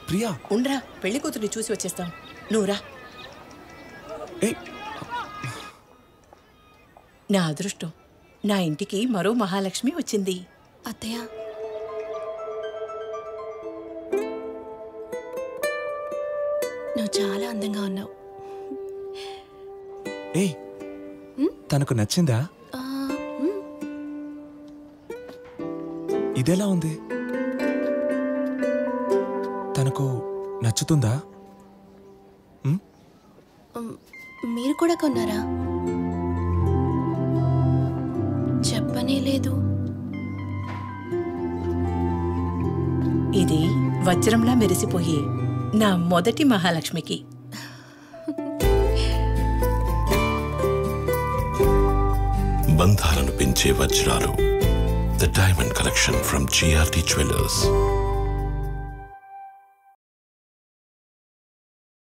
ప్రియా ఉండ్రా పెళ్లి కూతుర్ని చూసి వచ్చేస్తాం నువ్వురా ఏ నా అదృష్టం నా ఇంటికి మరో మహాలక్ష్మి వచ్చింది అత్తయ్య నువ్వు చాలా అందంగా ఉన్నావు ఏ తనకు నచ్చిందా ఆ, మ్, ఇదెలా ఉంది తనకు నచ్చుతుందా మ్, మీరు కూడా కొన్నారా చెప్పనే లేదు ఇది వజ్రంలా మెరిసిపోయి నా మొదటి మహాలక్ష్మికి బంధాలను పెంచే వజ్రాలు the diamond collection from GRT jewellers